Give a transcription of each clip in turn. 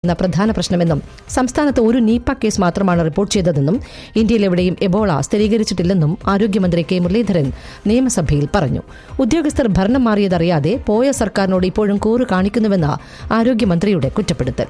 എന്ന പ്രധാന പ്രശ്നമെന്നും സംസ്ഥാനത്ത് ഒരു നീപ്പ കേസ് മാത്രമാണ് റിപ്പോർട്ട് ചെയ്തതെന്നും ഇന്ത്യയിലെവിടെയും എബോള സ്ഥിരീകരിച്ചിട്ടില്ലെന്നും ആരോഗ്യമന്ത്രി കെ മുരളീധരൻ നിയമസഭയിൽ പറഞ്ഞു ഉദ്യോഗസ്ഥർ ഭരണം മാറിയതറിയാതെ പോയ സർക്കാരിനോട് ഇപ്പോഴും കൂറ് കാണിക്കുന്നുവെന്ന ആരോഗ്യമന്ത്രിയുടെ കുറ്റപ്പെടുത്തൽ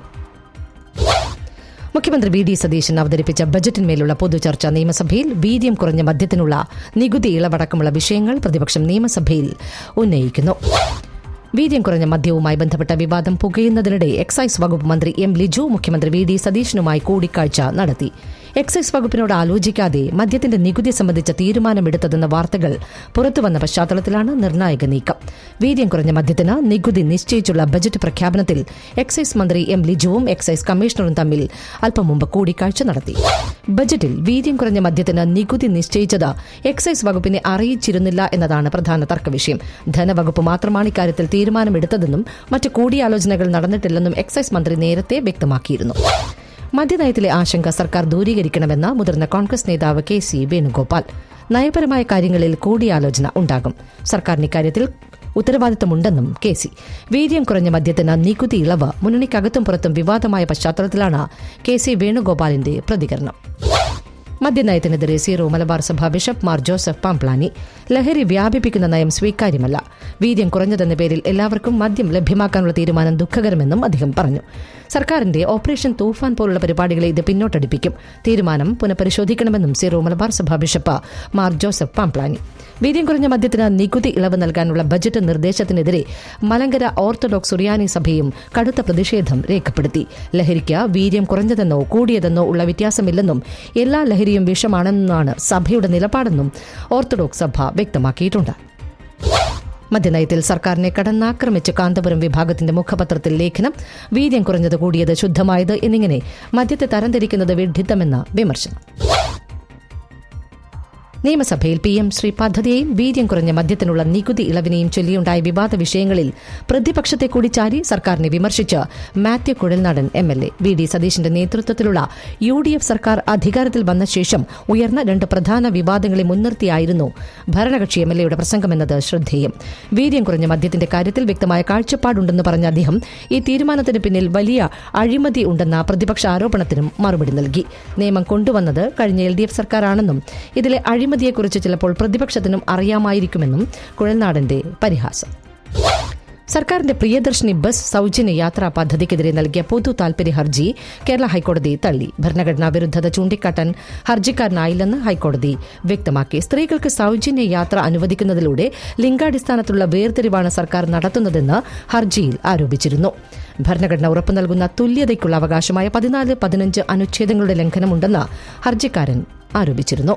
മുഖ്യമന്ത്രി വി ഡി സതീശൻ അവതരിപ്പിച്ച ബജറ്റിന്മേലുള്ള പൊതുചർച്ച നിയമസഭയിൽ വീര്യം കുറഞ്ഞ മദ്യത്തിനുള്ള നികുതി ഇളവടക്കമുള്ള വിഷയങ്ങൾ പ്രതിപക്ഷം നിയമസഭയിൽ ഉന്നയിക്കുന്നു വീര്യം കുറഞ്ഞ മദ്യവുമായി ബന്ധപ്പെട്ട വിവാദം പുകയുന്നതിനിടെ എക്സൈസ് വകുപ്പ് മന്ത്രി എം ലിജു മുഖ്യമന്ത്രി വി ഡി സതീശനുമായി കൂടിക്കാഴ്ച നടത്തി എക്സൈസ് വകുപ്പിനോട് ആലോചിക്കാതെ മദ്യത്തിന്റെ നികുതി സംബന്ധിച്ച തീരുമാനമെടുത്തതെന്ന വാർത്തകൾ പുറത്തുവന്ന പശ്ചാത്തലത്തിലാണ് നിർണായക നീക്കം വീര്യം കുറഞ്ഞ മദ്യത്തിന് നികുതി നിശ്ചയിച്ചുള്ള ബജറ്റ് പ്രഖ്യാപനത്തിൽ എക്സൈസ് മന്ത്രി എം ലിജുവും എക്സൈസ് കമ്മീഷണറും തമ്മിൽ അല്പം മുമ്പ് കൂടിക്കാഴ്ച നടത്തി ബജറ്റിൽ വീര്യം കുറഞ്ഞ മദ്യത്തിന് നികുതി നിശ്ചയിച്ചത് എക്സൈസ് വകുപ്പിനെ അറിയിച്ചിരുന്നില്ല എന്നതാണ് പ്രധാന തർക്കവിഷയം ധനവകുപ്പ് മാത്രമാണ് ഇക്കാര്യത്തിൽ തീരുമാനമെടുത്തതെന്നും മറ്റ് കൂടിയാലോചനകൾ നടന്നിട്ടില്ലെന്നും എക്സൈസ് മന്ത്രി നേരത്തെ വ്യക്തമാക്കിയിരുന്നു മദ്യനയത്തിലെ ആശങ്ക സർക്കാർ ദൂരീകരിക്കണമെന്ന മുതിർന്ന കോൺഗ്രസ് നേതാവ് കെ സി വേണുഗോപാൽ നയപരമായ കാര്യങ്ങളിൽ കൂടിയാലോചന ഉണ്ടാകും സർക്കാരിന് ഇക്കാര്യത്തിൽ ഉത്തരവാദിത്തമുണ്ടെന്നും കെ സി വീര്യം കുറഞ്ഞ മദ്യത്തിന് നികുതി ഇളവ് മുന്നണിക്കകത്തും പുറത്തും വിവാദമായ പശ്ചാത്തലത്തിലാണ് കെ സി വേണുഗോപാലിന്റെ പ്രതികരണം മദ്യനയത്തിനെതിരെ സീറോ മലബാർ സഭ ബിഷപ്പ് മാർ ജോസഫ് പാംപ്ലാനി ലഹരി വ്യാപിപ്പിക്കുന്ന നയം സ്വീകാര്യമല്ല വീര്യം കുറഞ്ഞതെന്ന പേരിൽ എല്ലാവർക്കും മദ്യം ലഭ്യമാക്കാനുള്ള തീരുമാനം ദുഃഖകരമെന്നും അദ്ദേഹം പറഞ്ഞു സർക്കാരിന്റെ ഓപ്പറേഷൻ തൂഫാൻ പോലുള്ള പരിപാടികളെ ഇത് പിന്നോട്ടടിപ്പിക്കും തീരുമാനം പുനഃപരിശോധിക്കണമെന്നും സീറോ മലബാർ സഭ ബിഷപ്പ് മാർ ജോസഫ് പാംപ്ലാനി വീര്യം കുറഞ്ഞ മദ്യത്തിന് നികുതി ഇളവ് നൽകാനുള്ള ബജറ്റ് നിർദ്ദേശത്തിനെതിരെ മലങ്കര ഓർത്തഡോക്സ് സുറിയാനി സഭയും കടുത്ത പ്രതിഷേധം രേഖപ്പെടുത്തി ലഹരിക്ക് വീര്യം കുറഞ്ഞതെന്നോ കൂടിയതെന്നോ ഉള്ള വ്യത്യാസമില്ലെന്നും എല്ലാ ലഹരിയും വിഷമാണെന്നാണ് സഭയുടെ നിലപാടെന്നും ഓർത്തഡോക്സ് സഭ വ്യക്തമാക്കിയിട്ടുണ്ട് മദ്യനയത്തിൽ സർക്കാരിനെ കടന്നാക്രമിച്ച് കാന്തപുരം വിഭാഗത്തിന്റെ മുഖപത്രത്തിൽ ലേഖനം വീര്യം കുറഞ്ഞത് കൂടിയത് ശുദ്ധമായത് എന്നിങ്ങനെ മദ്യത്തെ തരംതിരിക്കുന്നത് വിഡ്ഢിത്തമെന്ന വിമർശനം നിയമസഭയിൽ പി എം ശ്രീ പദ്ധതിയെയും വീര്യം കുറഞ്ഞ മദ്യത്തിനുള്ള നികുതി ഇളവിനെയും ചൊല്ലിയുണ്ടായ വിവാദ വിഷയങ്ങളിൽ പ്രതിപക്ഷത്തെ കൂടി ചാരി സർക്കാരിനെ വിമർശിച്ച് Mathew Kuzhalnadan M L A V D സതീശന്റെ നേതൃത്വത്തിലുള്ള യു ഡി എഫ് സർക്കാർ അധികാരത്തിൽ വന്ന ശേഷം ഉയർന്ന രണ്ട് പ്രധാന വിവാദങ്ങളെ മുൻനിർത്തിയായിരുന്നു ഭരണകക്ഷി എം എൽ എയുടെ പ്രസംഗമെന്നത് ശ്രദ്ധേയം വീര്യം കുറഞ്ഞ മദ്യത്തിന്റെ കാര്യത്തിൽ വ്യക്തമായ കാഴ്ചപ്പാടുണ്ടെന്ന് പറഞ്ഞ അദ്ദേഹം ഈ തീരുമാനത്തിന് പിന്നിൽ വലിയ അഴിമതി ഉണ്ടെന്ന പ്രതിപക്ഷ ആരോപണത്തിനും മറുപടി നൽകി നിയമം കൊണ്ടുവന്നത് കഴിഞ്ഞ എൽ ഡി എഫ് സർക്കാരാണെന്നും ഇതിലെ അഴിമതിയെക്കുറിച്ച് ചിലപ്പോൾ പ്രതിപക്ഷത്തിനും അറിയാമായിരിക്കുമെന്നും കുഴൽനാടന്റെ പരിഹാസം സർക്കാരിന്റെ പ്രിയദർശിനി ബസ് സൌജന്യ യാത്രാ പദ്ധതിക്കെതിരെ നൽകിയ പൊതു താൽപര്യ ഹർജി കേരള ഹൈക്കോടതി തള്ളി ഭരണഘടനാ വിരുദ്ധത ചൂണ്ടിക്കാട്ടാൻ ഹർജിക്കാരനായില്ലെന്ന് ഹൈക്കോടതി വ്യക്തമാക്കി സ്ത്രീകൾക്ക് സൌജന്യ യാത്ര അനുവദിക്കുന്നതിലൂടെ ലിംഗാടിസ്ഥാനത്തിലുള്ള വേർതിരിവാണ് സർക്കാർ നടത്തുന്നതെന്ന് ഹർജിയിൽ ആരോപിച്ചിരുന്നു ഭരണഘടന ഉറപ്പു നൽകുന്ന തുല്യതയ്ക്കുള്ള അവകാശമായ പതിനാല് പതിനഞ്ച് അനുച്ഛേദങ്ങളുടെ ലംഘനമുണ്ടെന്ന് ഹർജിക്കാരൻ ആരോപിച്ചിരുന്നു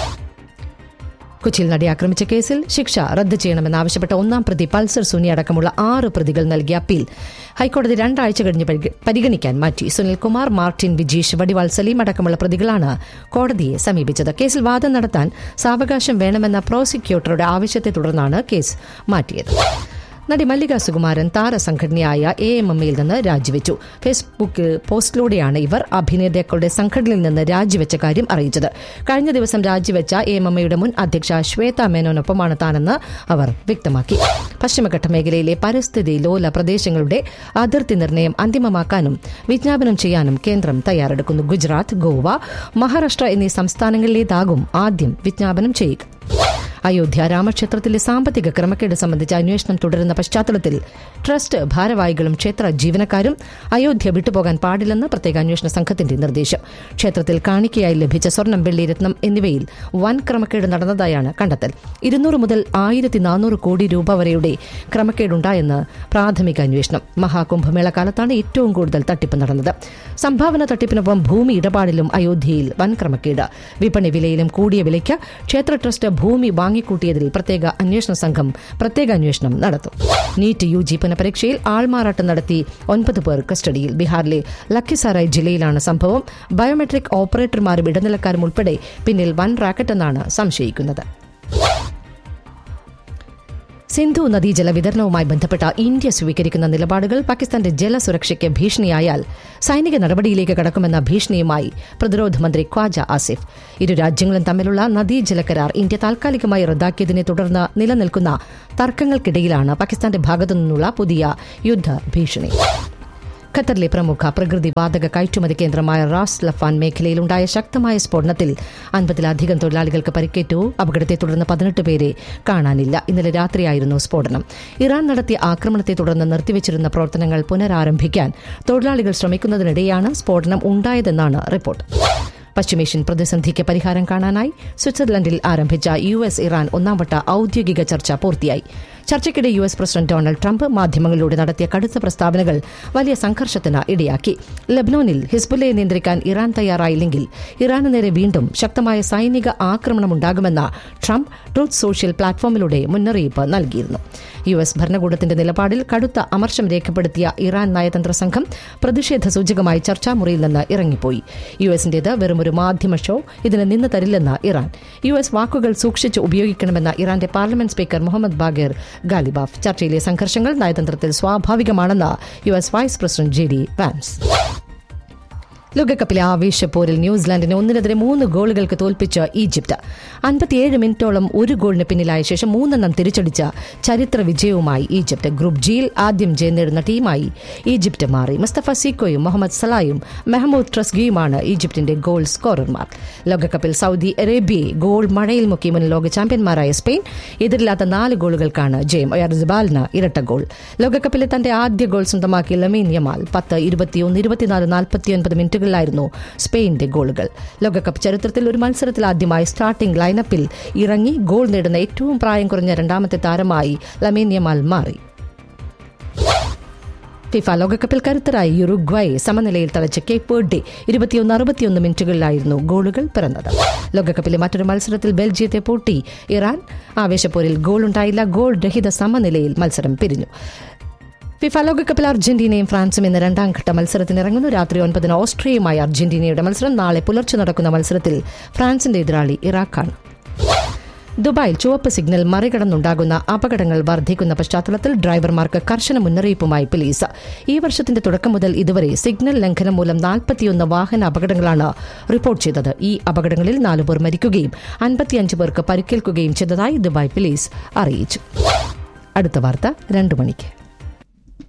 കൊച്ചിയിൽ നടി ആക്രമിച്ച കേസിൽ ശിക്ഷ റദ്ദ് ചെയ്യണമെന്നാവശ്യപ്പെട്ട ഒന്നാം പ്രതി പൾസർ സുനി അടക്കമുള്ള ആറ് പ്രതികൾ നൽകിയ അപ്പീൽ ഹൈക്കോടതി രണ്ടാഴ്ച കഴിഞ്ഞ് പരിഗ- പരിഗണിക്കാൻ മാറ്റി സുനിൽകുമാർ മാർട്ടിൻ വിജീഷ് വടിവാൾ സലീം അടക്കമുള്ള പ്രതികളാണ് കോടതിയെ സമീപിച്ചത് കേസിൽ വാദം നടത്താൻ സാവകാശം വേണമെന്ന പ്രോസിക്യൂട്ടറുടെ ആവശ്യത്തെ തുടർന്നാണ് കേസ് മാറ്റിയത് നടി മല്ലിക സുകുമാരൻ താരസംഘടനയായ എ എം എം എയിൽ നിന്ന് രാജിവെച്ചു ഫേസ്ബുക്ക് പോസ്റ്റിലൂടെയാണ് ഇവർ അഭിനേതാക്കളുടെ സംഘടനയിൽ നിന്ന് രാജിവെച്ച കാര്യം അറിയിച്ചത് കഴിഞ്ഞ ദിവസം രാജിവെച്ച എ എം എം എയുടെ മുൻ അധ്യക്ഷ ശ്വേത മേനോനൊപ്പമാണ് താനെന്ന് അവർ വ്യക്തമാക്കി പശ്ചിമഘട്ട മേഖലയിലെ പരിസ്ഥിതി ലോല പ്രദേശങ്ങളുടെ അതിർത്തി നിർണയം അന്തിമമാക്കാനും വിജ്ഞാപനം ചെയ്യാനും കേന്ദ്രം തയ്യാറെടുക്കുന്നു ഗുജറാത്ത് ഗോവ മഹാരാഷ്ട്ര എന്നീ സംസ്ഥാനങ്ങളിലേതാകും ആദ്യം വിജ്ഞാപനം ചെയ്യുക അയോധ്യ രാമക്ഷേത്രത്തിലെ സാമ്പത്തിക ക്രമക്കേട് സംബന്ധിച്ച അന്വേഷണം തുടരുന്ന പശ്ചാത്തലത്തിൽ ട്രസ്റ്റ് ഭാരവാഹികളും ക്ഷേത്ര ജീവനക്കാരും അയോധ്യ വിട്ടുപോകാൻ പാടില്ലെന്ന് പ്രത്യേക അന്വേഷണ സംഘത്തിന്റെ നിർദ്ദേശം ക്ഷേത്രത്തിൽ കാണിക്കയായി ലഭിച്ച സ്വർണം വെള്ളി രത്നം എന്നിവയിൽ വൻ ക്രമക്കേട് നടന്നതായാണ് കണ്ടെത്തൽ ഇരുന്നൂറ് മുതൽ ആയിരത്തി നാനൂറ് കോടി രൂപ വരെയുടെ ക്രമക്കേടുണ്ടായെന്ന് പ്രാഥമിക അന്വേഷണം മഹാകുംഭമേള കാലത്താണ് ഏറ്റവും കൂടുതൽ തട്ടിപ്പ് നടന്നത് സംഭാവന തട്ടിപ്പിനൊപ്പം ഭൂമി ഇടപാടിലും അയോധ്യയിൽ വൻ ക്രമക്കേട് വിപണി വിലയിലും കൂടിയ വിലയ്ക്ക് ക്ഷേത്ര ട്രസ്റ്റ് ഭൂമി വാങ്ങിക്കൂട്ടിയതിൽ പ്രത്യേക അന്വേഷണ സംഘം പ്രത്യേക അന്വേഷണം നടത്തും നീറ്റ് യു ജി പുനഃപരീക്ഷയിൽ ആൾമാറാട്ടം നടത്തി ഒൻപത് പേർ കസ്റ്റഡിയിൽ ബീഹാറിലെ ലക്കിസാറായ് ജില്ലയിലാണ് സംഭവം ബയോമെട്രിക് ഓപ്പറേറ്റർമാരും ഇടനിലക്കാരും ഉൾപ്പെടെ പിന്നിൽ വൻ റാക്കറ്റെന്നാണ് സംശയിക്കുന്നത് സിന്ധു നദീജല വിതരണവുമായി ബന്ധപ്പെട്ട ഇന്ത്യ സ്വീകരിക്കുന്ന നിലപാടുകൾ പാകിസ്ഥാന്റെ ജലസുരക്ഷയ്ക്ക് ഭീഷണിയായാൽ സൈനിക നടപടിയിലേക്ക് കടക്കുമെന്ന ഭീഷണിയുമായി പ്രതിരോധ മന്ത്രി ഖ്വാജ ആസിഫ് ഇരു രാജ്യങ്ങളും തമ്മിലുള്ള നദീജല കരാർ ഇന്ത്യ താൽക്കാലികമായി റദ്ദാക്കിയതിനെ തുടർന്ന് നിലനിൽക്കുന്ന തർക്കങ്ങൾക്കിടയിലാണ് പാകിസ്ഥാന്റെ ഭാഗത്തുനിന്നുള്ള പുതിയ യുദ്ധ ഭീഷണി ഖത്തറിലെ പ്രമുഖ പ്രകൃതി വാതക കയറ്റുമതി കേന്ദ്രമായ റാസ് ലഫാൻ മേഖലയിലുണ്ടായ ശക്തമായ സ്ഫോടനത്തിൽ അൻപതിലധികം തൊഴിലാളികൾക്ക് പരിക്കേറ്റു അപകടത്തെ തുടർന്ന് പതിനെട്ട് പേരെ കാണാനില്ല ഇന്നലെ രാത്രിയായിരുന്നു സ്ഫോടനം ഇറാൻ നടത്തിയ ആക്രമണത്തെ തുടർന്ന് നിർത്തിവച്ചിരുന്ന പ്രവർത്തനങ്ങൾ പുനരാരംഭിക്കാൻ തൊഴിലാളികൾ ശ്രമിക്കുന്നതിനിടെയാണ് സ്ഫോടനം ഉണ്ടായതെന്നാണ് റിപ്പോർട്ട് പശ്ചിമേഷ്യൻ പ്രതിസന്ധിക്ക് പരിഹാരം കാണാനായി സ്വിറ്റ്സർലൻഡിൽ ആരംഭിച്ച യു എസ് ഇറാൻ ഒന്നാംവട്ട ഔദ്യോഗിക ചർച്ച പൂർത്തിയായി ചർച്ചയ്ക്കിടെ U S president Donald Trump മാധ്യമങ്ങളിലൂടെ നടത്തിയ കടുത്ത പ്രസ്താവനകൾ വലിയ സംഘർഷത്തിന് ഇടയാക്കി ലബ്നോനിൽ ഹിസ്ബുല്ലയെ നിയന്ത്രിക്കാൻ ഇറാൻ തയ്യാറായില്ലെങ്കിൽ ഇറാന് നേരെ വീണ്ടും ശക്തമായ സൈനിക ആക്രമണമുണ്ടാകുമെന്ന ട്രംപ് ട്രൂത്ത് സോഷ്യൽ പ്ലാറ്റ്ഫോമിലൂടെ മുന്നറിയിപ്പ് നൽകിയിരുന്നു യു എസ് ഭരണകൂടത്തിന്റെ നിലപാടിൽ കടുത്ത അമർഷം രേഖപ്പെടുത്തിയ ഇറാൻ നയതന്ത്ര സംഘം പ്രതിഷേധ സൂചകമായി ചർച്ചാമുറിയിൽ നിന്ന് ഇറങ്ങിപ്പോയി യു എസിന്റേത് വെറുമൊരു മാധ്യമ ഷോ ഇതിന് നിന്ന് തരില്ലെന്ന് ഇറാൻ യു എസ് വാക്കുകൾ സൂക്ഷിച്ച് ഉപയോഗിക്കണമെന്ന ഇറാന്റെ parliament speaker Mohammad Bagher Ghalibaf ചർച്ചയിലെ സംഘർഷങ്ങൾ നയതന്ത്രത്തിൽ സ്വാഭാവികമാണെന്ന് U S vice president J D Vance ലോകകപ്പിലെ ആവേശപ്പോരിൽ ന്യൂസിലാൻഡിനെ ഒന്നിനെതിരെ മൂന്ന് ഗോളുകൾക്ക് തോൽപ്പിച്ച ഈജിപ്ത് അൻപത്തിയേഴ് മിനിറ്റോളം ഒരു ഗോളിന് പിന്നിലായ ശേഷം മൂന്നെണ്ണം തിരിച്ചടിച്ച ചരിത്ര വിജയവുമായി ഈജിപ്ത് ഗ്രൂപ്പ് ജിയിൽ ആദ്യം ജയം നേടുന്ന ടീമായി ഈജിപ്ത് മാറി മുസ്തഫ സീക്കോയും മുഹമ്മദ് സലായും മെഹമ്മൂദ് ട്രസ്ഗിയുമാണ് ഈജിപ്തിന്റെ ഗോൾ സ്കോറർമാർ ലോകകപ്പിൽ സൗദി അറേബ്യയെ ഗോൾ മഴയിൽ മുക്കി മുൻ ലോക ചാമ്പ്യന്മാരായ സ്പെയിൻ എതിരില്ലാത്ത നാല് ഗോളുകൾക്കാണ് ജയം ഒയർജബാലിന് ഇരട്ട ഗോൾ ലോകകപ്പിലെ തന്റെ ആദ്യ ഗോൾ സ്വന്തമാക്കി ലമീൻ യമാൽ പത്ത് ഇരുപത്തിയൊന്ന് ഇരുപത്തിനാല് നാൽപ്പത്തിയൊൻപത് മിനിറ്റുകളിലായിരുന്നു സ്പെയിന്റെ ഗോളുകൾ ലോകകപ്പ് ചരിത്രത്തിൽ ഒരു മത്സരത്തിൽ ആദ്യമായി സ്റ്റാർട്ടിംഗ് ലൈനപ്പിൽ ഇറങ്ങി ഗോൾ നേടുന്ന ഏറ്റവും പ്രായം കുറഞ്ഞ രണ്ടാമത്തെ താരമായി ലമീൻ യമാൽ മാറി ഫിഫ ലോകകപ്പിൽ കരുത്തരായി യുറുഗ്വയെ സമനിലയിൽ തളച്ച കേപ്പ് വെർഡെ ഇരുപത്തിയൊന്ന് അറുപത്തിയൊന്ന് മിനിറ്റുകളിലായിരുന്നു ഗോളുകൾ പിറന്നത് ലോകകപ്പിലെ മറ്റൊരു മത്സരത്തിൽ ബെൽജിയത്തെ പൂട്ടി ഇറാൻ ആവേശപ്പോരിൽ ഗോളുണ്ടായില്ല ഗോൾ രഹിത സമനിലയിൽ മത്സരം പിരിഞ്ഞു ഫിഫ ലോകകപ്പിൽ അർജന്റീനയും ഫ്രാൻസും ഇന്ന് രണ്ടാം ഘട്ട മത്സരത്തിന് ഇറങ്ങുന്നു രാത്രി ഒൻപതിന് ഓസ്ട്രിയയുമായി അർജന്റീനയുടെ മത്സരം നാളെ പുലർച്ചെ നടക്കുന്ന മത്സരത്തിൽ ഫ്രാൻസിന്റെ എതിരാളി ഇറാഖാണ് ദുബായിൽ ചുവപ്പ് സിഗ്നൽ മറികടന്നുണ്ടാകുന്ന അപകടങ്ങൾ വർദ്ധിക്കുന്ന പശ്ചാത്തലത്തിൽ ഡ്രൈവർമാർക്ക് കർശന മുന്നറിയിപ്പുമായി പോലീസ് ഈ വർഷത്തിന്റെ തുടക്കം മുതൽ ഇതുവരെ സിഗ്നൽ ലംഘനം മൂലം നാൽപ്പത്തിയൊന്ന് വാഹന അപകടങ്ങളാണ് റിപ്പോർട്ട് ചെയ്തത് ഈ അപകടങ്ങളിൽ നാലുപേർ മരിക്കുകയും അൻപത്തിയഞ്ച് പേർക്ക് പരിക്കേൽക്കുകയും ചെയ്തതായി ദുബായ് പോലീസ് അറിയിച്ചു അടുത്ത വാർത്ത രണ്ടു മണിക്ക്